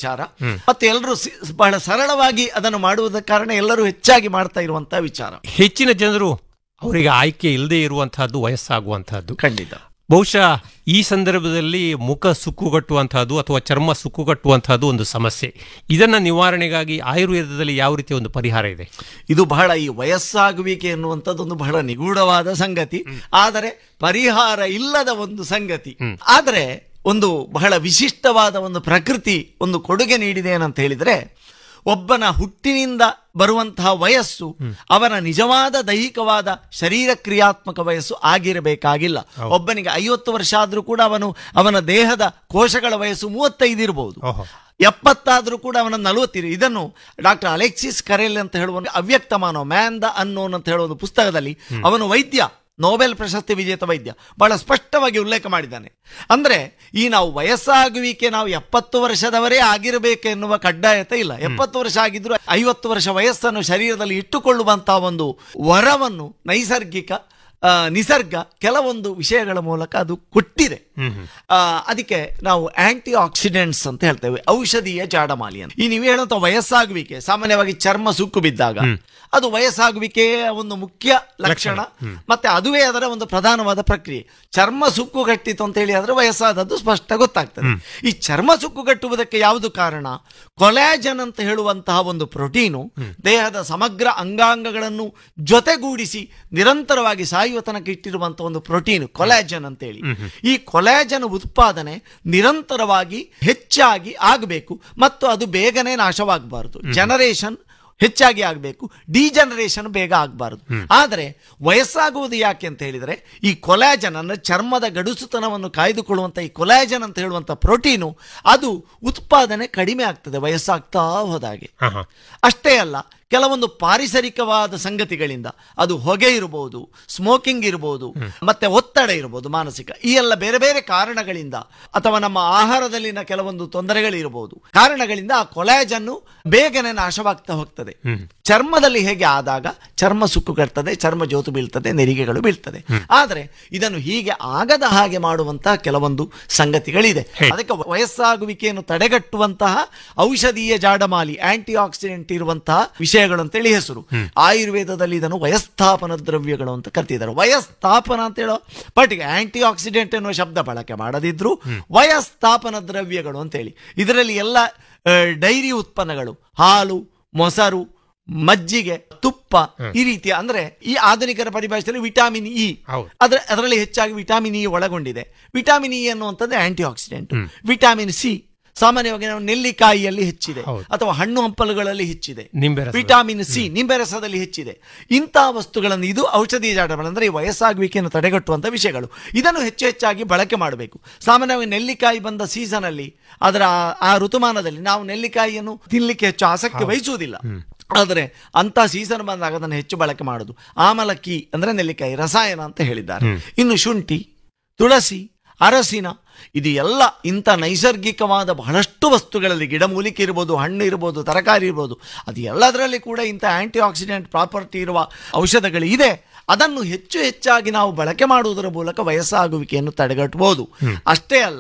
ವಿಚಾರ ಮತ್ತೆ ಎಲ್ಲರೂ ಸಿ- ಬಹಳ ಸರಳವಾಗಿ ಅದನ್ನು ಮಾಡುವುದ ಕಾರಣ ಎಲ್ಲರೂ ಹೆಚ್ಚಾಗಿ ಮಾಡ್ತಾ ಇರುವಂತಹ ವಿಚಾರ ಹೆಚ್ಚಿನ ಜನರು ಅವರಿಗೆ ಆಯ್ಕೆ ಇಲ್ಲದೆ ಇರುವಂತಹದ್ದು ವಯಸ್ಸಾಗುವಂತಹದ್ದು ಖಂಡಿತ ಬಹುಶಃ ಈ ಸಂದರ್ಭದಲ್ಲಿ ಮುಖ ಸುಕ್ಕುಗಟ್ಟುವಂತಹದ್ದು ಅಥವಾ ಚರ್ಮ ಸುಕ್ಕುಗಟ್ಟುವಂತಹದ್ದು ಒಂದು ಸಮಸ್ಯೆ ಇದನ್ನ ನಿವಾರಣೆಗಾಗಿ ಆಯುರ್ವೇದದಲ್ಲಿ ಯಾವ ರೀತಿಯ ಒಂದು ಪರಿಹಾರ ಇದೆ ಇದು ಬಹಳ ಈ ವಯಸ್ಸಾಗುವಿಕೆ ಎನ್ನುವಂಥದ್ದೊಂದು ಬಹಳ ನಿಗೂಢವಾದ ಸಂಗತಿ ಆದರೆ ಪರಿಹಾರ ಇಲ್ಲದ ಒಂದು ಸಂಗತಿ ಆದರೆ ಒಂದು ಬಹಳ ವಿಶಿಷ್ಟವಾದ ಒಂದು ಪ್ರಕೃತಿ ಒಂದು ಕೊಡುಗೆ ನೀಡಿದೆ ಏನಂತ ಹೇಳಿದ್ರೆ ಒಬ್ಬನ ಹುಟ್ಟಿನಿಂದ ಬರುವಂತಹ ವಯಸ್ಸು ಅವನ ನಿಜವಾದ ದೈಹಿಕವಾದ ಶರೀರ ಕ್ರಿಯಾತ್ಮಕ ವಯಸ್ಸು ಆಗಿರಬೇಕಾಗಿಲ್ಲ ಒಬ್ಬನಿಗೆ ಐವತ್ತು ವರ್ಷ ಆದ್ರೂ ಕೂಡ ಅವನು ಅವನ ದೇಹದ ಕೋಶಗಳ ವಯಸ್ಸು ಮೂವತ್ತೈದು ಇರಬಹುದು ಓಹೋ. ಎಪ್ಪತ್ತಾದ್ರೂ ಕೂಡ ಅವನ ನಲವತ್ತಿರು ಇದನ್ನು ಡಾಕ್ಟರ್ ಅಲೆಕ್ಸಿಸ್ ಕರೆಲ್ ಅಂತ ಹೇಳುವ ಒಂದು ಅವ್ಯಕ್ತ ಮಾನವ ಮ್ಯಾನ್ ದ ಅನ್ನೋನ್ ಅಂತ ಹೇಳುವ ಒಂದು ಪುಸ್ತಕದಲ್ಲಿ ಅವನು ವೈದ್ಯ ನೋಬೆಲ್ ಪ್ರಶಸ್ತಿ ವಿಜೇತ ವೈದ್ಯ ಬಹಳ ಸ್ಪಷ್ಟವಾಗಿ ಉಲ್ಲೇಖ ಮಾಡಿದ್ದಾನೆ ಅಂದ್ರೆ ಈ ನಾವು ವಯಸ್ಸಾಗುವಿಕೆ ನಾವು ಎಪ್ಪತ್ತು ವರ್ಷದವರೇ ಆಗಿರಬೇಕು ಎನ್ನುವ ಕಡ್ಡಾಯತೆ ಇಲ್ಲ ಎಪ್ಪತ್ತು ವರ್ಷ ಆಗಿದ್ರು ಐವತ್ತು ವರ್ಷ ವಯಸ್ಸನ್ನು ಶರೀರದಲ್ಲಿ ಇಟ್ಟುಕೊಳ್ಳುವಂತಹ ಒಂದು ವರವನ್ನು ನೈಸರ್ಗಿಕ ಆ, ನಿಸರ್ಗ ಕೆಲವೊಂದು ವಿಷಯಗಳ ಮೂಲಕ ಅದು ಕೊಟ್ಟಿದೆ ಆ, ಅದಕ್ಕೆ ನಾವು ಆಂಟಿ ಆಕ್ಸಿಡೆಂಟ್ಸ್ ಅಂತ ಹೇಳ್ತೇವೆ ಔಷಧೀಯ ಜಾಡಮಾಲಿ ಅಂತ ಈ ನೀವು ಹೇಳುವಂತ ವಯಸ್ಸಾಗುವಿಕೆ ಸಾಮಾನ್ಯವಾಗಿ ಚರ್ಮ ಸುಕ್ಕು ಬಿದ್ದಾಗ ಅದು ವಯಸ್ಸಾಗುವಿಕೆಯ ಒಂದು ಮುಖ್ಯ ಲಕ್ಷಣ ಮತ್ತೆ ಅದುವೇ ಅದರ ಒಂದು ಪ್ರಧಾನವಾದ ಪ್ರಕ್ರಿಯೆ ಚರ್ಮ ಸುಕ್ಕು ಗಟ್ಟಿತು ಅಂತ ಹೇಳಿ ಆದ್ರೆ ವಯಸ್ಸಾದದ್ದು ಸ್ಪಷ್ಟ ಗೊತ್ತಾಗ್ತದೆ ಈ ಚರ್ಮ ಸುಕ್ಕು ಗಟ್ಟುವುದಕ್ಕೆ ಯಾವುದು ಕಾರಣ ಕೊಲಾಜನ್ ಅಂತ ಹೇಳುವಂತಹ ಒಂದು ಪ್ರೋಟೀನು ದೇಹದ ಸಮಗ್ರ ಅಂಗಾಂಗಗಳನ್ನು ಜೊತೆಗೂಡಿಸಿ ನಿರಂತರವಾಗಿ ಸಾಯುವ ತನಕ ಇಟ್ಟಿರುವಂತಹ ಒಂದು ಪ್ರೋಟೀನ್ ಕೊಲಾಜನ್ ಅಂತ ಹೇಳಿ ಈ ಕೊಲಾಜನ್ ಉತ್ಪಾದನೆ ನಿರಂತರವಾಗಿ ಹೆಚ್ಚಾಗಿ ಆಗಬೇಕು ಮತ್ತು ಅದು ಬೇಗನೆ ನಾಶವಾಗಬಾರದು ಜನರೇಷನ್ ಹೆಚ್ಚಾಗಿ ಆಗಬೇಕು ಡಿಜನರೇಷನ್ ಬೇಗ ಆಗಬಾರದು ಆದರೆ ವಯಸ್ಸಾಗುವುದು ಯಾಕೆ ಅಂತ ಹೇಳಿದರೆ ಈ ಕೊಲಾಜನ್ ಅಂದ್ರೆ ಚರ್ಮದ ಗಡುಸುತನವನ್ನು ಕಾಯ್ದುಕೊಳ್ಳುವಂತ ಈ ಕೊಲಾಜನ್ ಅಂತ ಹೇಳುವಂತ ಪ್ರೋಟೀನು ಅದು ಉತ್ಪಾದನೆ ಕಡಿಮೆ ಆಗ್ತದೆ ವಯಸ್ಸಾಗ್ತಾ ಹೋದಾಗೆ ಹ, ಹ. ಅಷ್ಟೇ ಅಲ್ಲ ಕೆಲವೊಂದು ಪಾರಿಸರಿಕವಾದ ಸಂಗತಿಗಳಿಂದ ಅದು ಹೊಗೆ ಇರಬಹುದು ಸ್ಮೋಕಿಂಗ್ ಇರಬಹುದು ಮತ್ತೆ ಒತ್ತಡ ಇರಬಹುದು ಮಾನಸಿಕ ಈ ಎಲ್ಲ ಬೇರೆ ಬೇರೆ ಕಾರಣಗಳಿಂದ ಅಥವಾ ನಮ್ಮ ಆಹಾರದಲ್ಲಿನ ಕೆಲವೊಂದು ತೊಂದರೆಗಳಿರಬಹುದು ಕಾರಣಗಳಿಂದ ಆ ಕೊಲಾಜನ್ನು ಬೇಗನೆ ನಾಶವಾಗ್ತಾ ಹೋಗ್ತದೆ ಚರ್ಮದಲ್ಲಿ ಹೇಗೆ ಆದಾಗ ಚರ್ಮ ಸುಕ್ಕುಗರ್ತದೆ ಚರ್ಮ ಜೋತು ಬೀಳ್ತದೆ ನೆರಿಗೆಗಳು ಬೀಳ್ತದೆ ಆದರೆ ಇದನ್ನು ಹೀಗೆ ಆಗದ ಹಾಗೆ ಮಾಡುವಂತಹ ಕೆಲವೊಂದು ಸಂಗತಿಗಳಿದೆ ಅದಕ್ಕೆ ವಯಸ್ಸಾಗುವಿಕೆಯನ್ನು ತಡೆಗಟ್ಟುವಂತಹ ಔಷಧೀಯ ಜಾಡಮಾಲಿ ಆಂಟಿ ಆಕ್ಸಿಡೆಂಟ್ ಇರುವಂತಹ ವಿಷಯಗಳು ಅಂತೇಳಿ ಹೆಸರು ಆಯುರ್ವೇದದಲ್ಲಿ ಇದನ್ನು ವಯಸ್ಥಾಪನ ದ್ರವ್ಯಗಳು ಅಂತ ಕರ್ತಿದ್ದಾರೆ ವಯಸ್ಥಾಪನ ಅಂತ ಹೇಳೋ ಪಟ್ಟಿಗೆ ಆಂಟಿ ಆಕ್ಸಿಡೆಂಟ್ ಎನ್ನುವ ಶಬ್ದ ಬಳಕೆ ಮಾಡದಿದ್ರು ವಯಸ್ಥಾಪನ ದ್ರವ್ಯಗಳು ಅಂತೇಳಿ ಇದರಲ್ಲಿ ಎಲ್ಲ ಆ, ಡೈರಿ ಉತ್ಪನ್ನಗಳು ಹಾಲು ಮೊಸರು ಮಜ್ಜಿಗೆ ತುಪ್ಪ ಈ ರೀತಿಯ ಅಂದ್ರೆ ಈ ಆಧುನಿಕರ ಪರಿಭಾಷೆಯಲ್ಲಿ ವಿಟಾಮಿನ್ ಇ ಹೌದು. ಅದ್ರ ಅದರಲ್ಲಿ ಹೆಚ್ಚಾಗಿ ವಿಟಾಮಿನ್ ಇ ಒಳಗೊಂಡಿದೆ ವಿಟಾಮಿನ್ ಇ ಅನ್ನುವಂಥದ್ದು ಆಂಟಿ ಆಕ್ಸಿಡೆಂಟ್ ವಿಟಾಮಿನ್ ಸಿ ಸಾಮಾನ್ಯವಾಗಿ ನಾವು ನೆಲ್ಲಿಕಾಯಿಯಲ್ಲಿ ಹೆಚ್ಚಿದೆ ಹೌದು. ಅಥವಾ ಹಣ್ಣು ಹಂಪಲುಗಳಲ್ಲಿ ಹೆಚ್ಚಿದೆ ನಿಂಬೆ ರಸ. ವಿಟಾಮಿನ್ ಸಿ ನಿಂಬೆ ರಸದಲ್ಲಿ ಹೆಚ್ಚಿದೆ ಇಂತಹ ವಸ್ತುಗಳನ್ನು ಇದು ಔಷಧಿ ಜಾಡಗಳು ಅಂದ್ರೆ ಈ ವಯಸ್ಸಾಗುವಿಕೆಯನ್ನು ತಡೆಗಟ್ಟುವಂತ ವಿಷಯಗಳು ಇದನ್ನು ಹೆಚ್ಚು ಹೆಚ್ಚಾಗಿ ಬಳಕೆ ಮಾಡಬೇಕು ಸಾಮಾನ್ಯವಾಗಿ ನೆಲ್ಲಿಕಾಯಿ ಬಂದ ಸೀಸನ್ ಅಲ್ಲಿ ಅದರ ಆ- ಆ ಋತುಮಾನದಲ್ಲಿ ನಾವು ನೆಲ್ಲಿಕಾಯಿಯನ್ನು ತಿನ್ಲಿಕ್ಕೆ ಹೆಚ್ಚು ಆಸಕ್ತಿ ವಹಿಸುವುದಿಲ್ಲ ಆದರೆ ಅಂತ ಸೀಸನ್ ಬಂದಾಗ ಅದನ್ನು ಹೆಚ್ಚು ಬಳಕೆ ಮಾಡುದು ಆಮಲಕ್ಕಿ ಅಂದ್ರೆ ನೆಲ್ಲಿಕಾಯಿ ರಸಾಯನ ಅಂತ ಹೇಳಿದ್ದಾರೆ ಇನ್ನು ಶುಂಠಿ ತುಳಸಿ ಅರಸಿನ ಇದು ಎಲ್ಲ ಇಂಥ ನೈಸರ್ಗಿಕವಾದ ಬಹಳಷ್ಟು ವಸ್ತುಗಳಲ್ಲಿ ಗಿಡಮೂಲಿಕೆ ಇರ್ಬೋದು ಹಣ್ಣು ಇರ್ಬೋದು ತರಕಾರಿ ಇರ್ಬೋದು ಅದು ಎಲ್ಲದರಲ್ಲಿ ಕೂಡ ಇಂಥ ಆಂಟಿ ಆಕ್ಸಿಡೆಂಟ್ ಪ್ರಾಪರ್ಟಿ ಇರುವ ಔಷಧಗಳು ಇದೆ ಅದನ್ನು ಹೆಚ್ಚು ಹೆಚ್ಚಾಗಿ ನಾವು ಬಳಕೆ ಮಾಡುವುದರ ಮೂಲಕ ವಯಸ್ಸಾಗುವಿಕೆಯನ್ನು ತಡೆಗಟ್ಟಬಹುದು ಅಷ್ಟೇ ಅಲ್ಲ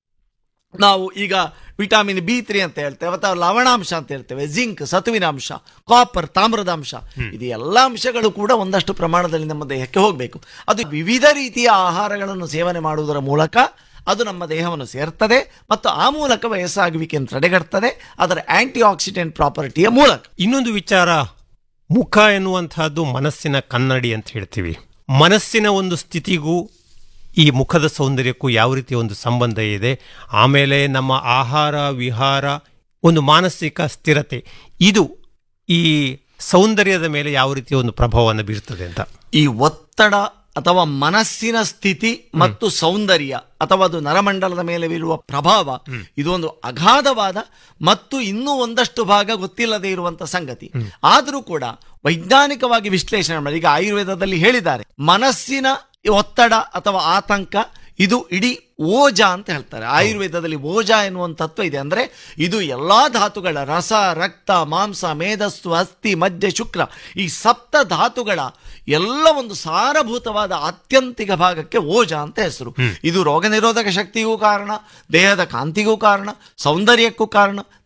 ನಾವು ಈಗ ವಿಟಾಮಿನ್ ಬಿ ತ್ರೀ ಅಂತ ಹೇಳ್ತೇವೆ ಅಥವಾ ಲವಣಾಂಶ ಅಂತ ಹೇಳ್ತೇವೆ ಜಿಂಕ್ ಸತುವಿನ ಅಂಶ ಕಾಪರ್ ತಾಮ್ರದ ಅಂಶ ಇದು ಎಲ್ಲ ಅಂಶಗಳು ಕೂಡ ಒಂದಷ್ಟು ಪ್ರಮಾಣದಲ್ಲಿ ನಮ್ಮ ದೇಹಕ್ಕೆ ಹೋಗಬೇಕು ಅದು ವಿವಿಧ ರೀತಿಯ ಆಹಾರಗಳನ್ನು ಸೇವನೆ ಮಾಡುವುದರ ಮೂಲಕ ಅದು ನಮ್ಮ ದೇಹವನ್ನು ಸೇರ್ತದೆ ಮತ್ತು ಆ ಮೂಲಕ ವಯಸ್ಸಾಗುವಿಕೆಯನ್ನು ತಡೆಗಟ್ತದೆ ಅದರ ಆಂಟಿ ಆಕ್ಸಿಡೆಂಟ್ ಪ್ರಾಪರ್ಟಿಯ ಮೂಲಕ ಇನ್ನೊಂದು ವಿಚಾರ ಮುಖ ಎನ್ನುವಂತಹದ್ದು ಮನಸ್ಸಿನ ಕನ್ನಡಿ ಅಂತ ಹೇಳ್ತೀವಿ ಮನಸ್ಸಿನ ಒಂದು ಸ್ಥಿತಿಗೂ ಈ ಮುಖದ ಸೌಂದರ್ಯಕ್ಕೂ ಯಾವ ರೀತಿಯ ಒಂದು ಸಂಬಂಧ ಇದೆ ಆಮೇಲೆ ನಮ್ಮ ಆಹಾರ ವಿಹಾರ ಒಂದು ಮಾನಸಿಕ ಸ್ಥಿರತೆ ಇದು ಈ ಸೌಂದರ್ಯದ ಮೇಲೆ ಯಾವ ರೀತಿಯ ಒಂದು ಪ್ರಭಾವವನ್ನು ಬೀರ್ತದೆ ಅಂತ ಈ ಒತ್ತಡ ಅಥವಾ ಮನಸ್ಸಿನ ಸ್ಥಿತಿ ಮತ್ತು ಸೌಂದರ್ಯ ಅಥವಾ ಅದು ನರಮಂಡಲದ ಮೇಲೆ ಬೀರುವ ಪ್ರಭಾವ ಇದು ಒಂದು ಅಗಾಧವಾದ ಮತ್ತು ಇನ್ನೂ ಒಂದಷ್ಟು ಭಾಗ ಗೊತ್ತಿಲ್ಲದೆ ಇರುವಂತ ಸಂಗತಿ ಆದರೂ ಕೂಡ ವೈಜ್ಞಾನಿಕವಾಗಿ ವಿಶ್ಲೇಷಣೆ ಮಾಡಿ ಈಗ ಆಯುರ್ವೇದದಲ್ಲಿ ಹೇಳಿದ್ದಾರೆ ಮನಸ್ಸಿನ ಒತ್ತಡ ಅಥವಾ ಆತಂಕ ಇದು ಇಡೀ ಓಜ ಅಂತ ಹೇಳ್ತಾರೆ ಆಯುರ್ವೇದದಲ್ಲಿ ಓಜ ಎನ್ನುವಂತ ತತ್ವ ಇದೆ ಅಂದ್ರೆ ಇದು ಎಲ್ಲಾ ಧಾತುಗಳ ರಸ ರಕ್ತ ಮಾಂಸ ಮೇಧಸ್ಸು ಅಸ್ಥಿ ಮಧ್ಯ ಶುಕ್ರ ಈ ಸಪ್ತ ಧಾತುಗಳ ಎಲ್ಲ ಒಂದು ಸಾರಭೂತವಾದ ಆತ್ಯಂತಿಕ ಭಾಗಕ್ಕೆ ಓಜ ಅಂತ ಹೆಸರು ಇದು ರೋಗ ನಿರೋಧಕ ಶಕ್ತಿಗೂ ಕಾರಣ ದೇಹದ ಕಾಂತಿಗೂ ಕಾರಣ ಸೌಂದರ್ಯಕ್ಕೂ ಕಾರಣ